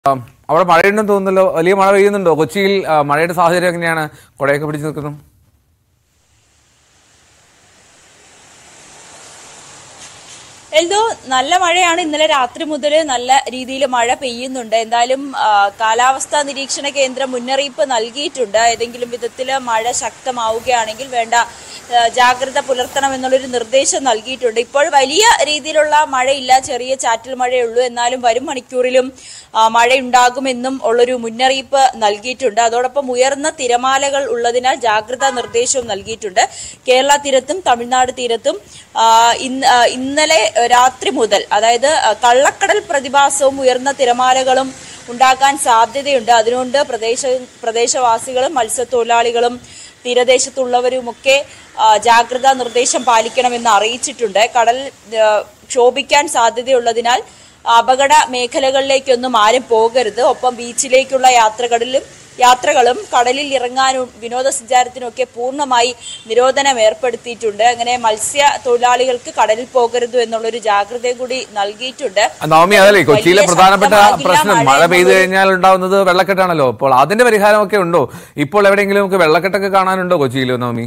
ആ, അവിടെ മഴയുണ്ടെന്ന് തോന്നുന്നല്ലോ വലിയ മഴ പെയ്യുന്നുണ്ടോ കൊച്ചിയിൽ ആ, മഴയുടെ സാഹചര്യം എങ്ങനെയാണ് കുടയൊക്കെ പിടിച്ചു നിൽക്കുന്നു എൽദോ നല്ല മഴയാണ് ഇന്നലെ രാത്രി മുതൽ നല്ല രീതിയിൽ മഴ പെയ്യുന്നുണ്ട് എന്തായാലും ആ, കാലാവസ്ഥാ നിരീക്ഷണ കേന്ദ്രം മുന്നറിയിപ്പ് നൽകിയിട്ടുണ്ട് ഏതെങ്കിലും വിധത്തിൽ മഴ ശക്തമാവുകയാണെങ്കിൽ വേണ്ട ആ, ജാഗ്രത പുലർത്തണം എന്നുള്ളൊരു നിർദ്ദേശം നൽകിയിട്ടുണ്ട് ഇപ്പോൾ വലിയ രീതിയിലുള്ള മഴയില്ല ചെറിയ ചാറ്റൽ മഴയേ ഉള്ളൂ എന്നാലും വരും മണിക്കൂറിലും ആ, മഴയുണ്ടാകുമെന്നും ഉള്ളൊരു മുന്നറിയിപ്പ് നൽകിയിട്ടുണ്ട് അതോടൊപ്പം ഉയർന്ന തിരമാലകൾ ഉള്ളതിനാൽ ജാഗ്രതാ നിർദ്ദേശവും നൽകിയിട്ടുണ്ട് കേരള തീരത്തും തമിഴ്നാട് തീരത്തും ആ, ഇന്ന് ആ, ഇന്നലെ രാത്രി മുതൽ അതായത് ആ, കള്ളക്കടൽ പ്രതിഭാസവും ഉയർന്ന തിരമാലകളും ഉണ്ടാകാൻ സാധ്യതയുണ്ട് അതുകൊണ്ട് പ്രദേശ പ്രദേശവാസികളും മത്സ്യത്തൊഴിലാളികളും തീരദേശത്തുള്ളവരുമൊക്കെ ആ, ജാഗ്രതാ നിർദ്ദേശം പാലിക്കണമെന്ന് അറിയിച്ചിട്ടുണ്ട് കടൽ ആ, ക്ഷോഭിക്കാൻ സാധ്യതയുള്ളതിനാൽ അപകട മേഖലകളിലേക്കൊന്നും ആരും പോകരുത് ഒപ്പം ബീച്ചിലേക്കുള്ള യാത്രകളിലും യാത്രകളും കടലിൽ ഇറങ്ങാനും വിനോദസഞ്ചാരത്തിനും ഒക്കെ പൂർണ്ണമായി നിരോധനം ഏർപ്പെടുത്തിയിട്ടുണ്ട് അങ്ങനെ മത്സ്യ തൊഴിലാളികൾക്ക് കടലിൽ പോകരുത് എന്നുള്ളൊരു ജാഗ്രതയും കൂടി നൽകിയിട്ടുണ്ട് നവമി അതല്ലേ കൊച്ചിയിലെ വലിയ പ്രധാനപ്പെട്ട ശക്തമാകില്ല പ്രശ്നം മഴ മഴ പെയ്തു എന്നുള്ളത്. കഴിഞ്ഞാൽ ഉണ്ടാവുന്നത് വെള്ളക്കെട്ടാണല്ലോ അപ്പോൾ അതിന്റെ പരിഹാരമൊക്കെ ഉണ്ടോ ഇപ്പോൾ എവിടെയെങ്കിലും നമുക്ക് വെള്ളക്കെട്ടൊക്കെ കാണാനുണ്ടോ കൊച്ചിയിൽ നവമി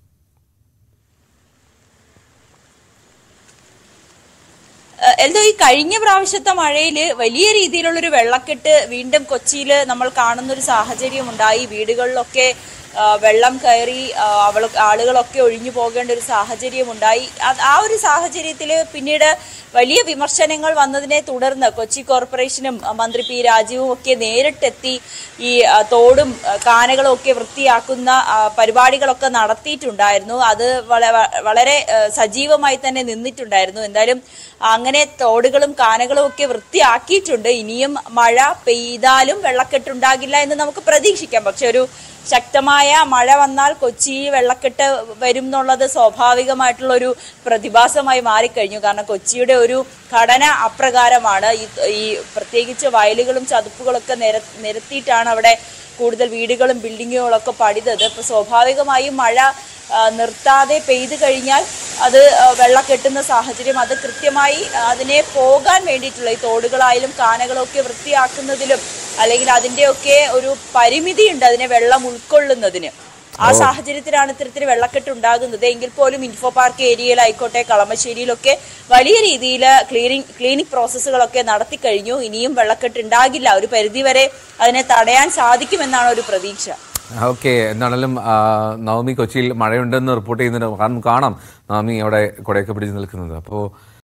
ഏഹ് എന്തോ ഈ കഴിഞ്ഞ പ്രാവശ്യത്തെ മഴയിൽ വലിയ രീതിയിലുള്ളൊരു വെള്ളക്കെട്ട് വീണ്ടും കൊച്ചിയിൽ നമ്മൾ കാണുന്ന ഒരു സാഹചര്യം ഉണ്ടായി വീടുകളിലൊക്കെ ആ, വെള്ളം കയറി ആ, അവൾ ആളുകളൊക്കെ ഒഴിഞ്ഞു പോകേണ്ട ഒരു സാഹചര്യം ഉണ്ടായി അത് ആ ഒരു സാഹചര്യത്തിൽ പിന്നീട് വലിയ വിമർശനങ്ങൾ വന്നതിനെ തുടർന്ന് കൊച്ചി കോർപ്പറേഷനും ആ, മന്ത്രി പി രാജീവും ഒക്കെ നേരിട്ടെത്തി ഈ ആ, തോടും ആ, കാനകളും ഒക്കെ വൃത്തിയാക്കുന്ന ആ, പരിപാടികളൊക്കെ നടത്തിയിട്ടുണ്ടായിരുന്നു അത് വള- വ- വളരെ ആ, സജീവമായി തന്നെ നിന്നിട്ടുണ്ടായിരുന്നു എന്തായാലും അങ്ങനെ തോടുകളും കാനകളും ഒക്കെ വൃത്തിയാക്കിയിട്ടുണ്ട് ഇനിയും മഴ പെയ്താലും വെള്ളക്കെട്ടുണ്ടാകില്ല എന്ന് നമുക്ക് പ്രതീക്ഷിക്കാം പക്ഷെ ഒരു ശക്തമായ മഴ വന്നാൽ കൊച്ചി വെള്ളക്കെട്ട് വരും എന്നുള്ളത് സ്വാഭാവികമായിട്ടുള്ള ഒരു പ്രതിഭാസമായി മാറിക്കഴിഞ്ഞു കാരണം കൊച്ചിയുടെ ഒരു ഘടന അപ്രകാരമാണ് ഈ ഈ പ്രത്യേകിച്ച് വയലുകളും ചതുപ്പുകളൊക്കെ നിര നിരത്തിയിട്ടാണ് അവിടെ കൂടുതൽ വീടുകളും ബിൽഡിങ്ങുകളൊക്കെ പണിതത് ഇപ്പൊ സ്വാഭാവികമായും മഴ ആ, നിർത്താതെ പെയ്തു കഴിഞ്ഞാൽ അത് ആ, വെള്ളം കെട്ടുന്ന സാഹചര്യം അത് കൃത്യമായി അതിനെ പോകാൻ വേണ്ടിയിട്ടുള്ള ഈ തോടുകളായാലും കാനകളും ഒക്കെ വൃത്തിയാക്കുന്നതിലും അല്ലെങ്കിൽ അതിന്റെയൊക്കെ ഒരു പരിമിതിയുണ്ട് അതിനെ വെള്ളം ഉൾക്കൊള്ളുന്നതിന് ആ സാഹചര്യത്തിലാണ് ഇത്തരത്തിൽ വെള്ളക്കെട്ട് ഉണ്ടാകുന്നത് എങ്കിൽ പോലും ഇൻഫോ പാർക്ക് ഏരിയയിലായിക്കോട്ടെ കളമശ്ശേരിയിലൊക്കെ വലിയ രീതിയിൽ ക്ലീനിങ് ക്ലീനിക് പ്രോസസ്സുകളൊക്കെ നടത്തി കഴിഞ്ഞു ഇനിയും വെള്ളക്കെട്ട് ഉണ്ടാകില്ല ഒരു പരിധിവരെ അതിനെ തടയാൻ സാധിക്കുമെന്നാണ് ഒരു പ്രതീക്ഷ ഓക്കെ എന്താണെങ്കിലും ആ, നവമി കൊച്ചിയിൽ മഴയുണ്ടെന്ന് റിപ്പോർട്ട് ചെയ്യുന്നുണ്ട് കാരണം കാണാം നവമി അവിടെ കുടയൊക്കെ പിടിച്ച് നിൽക്കുന്നത് അപ്പോൾ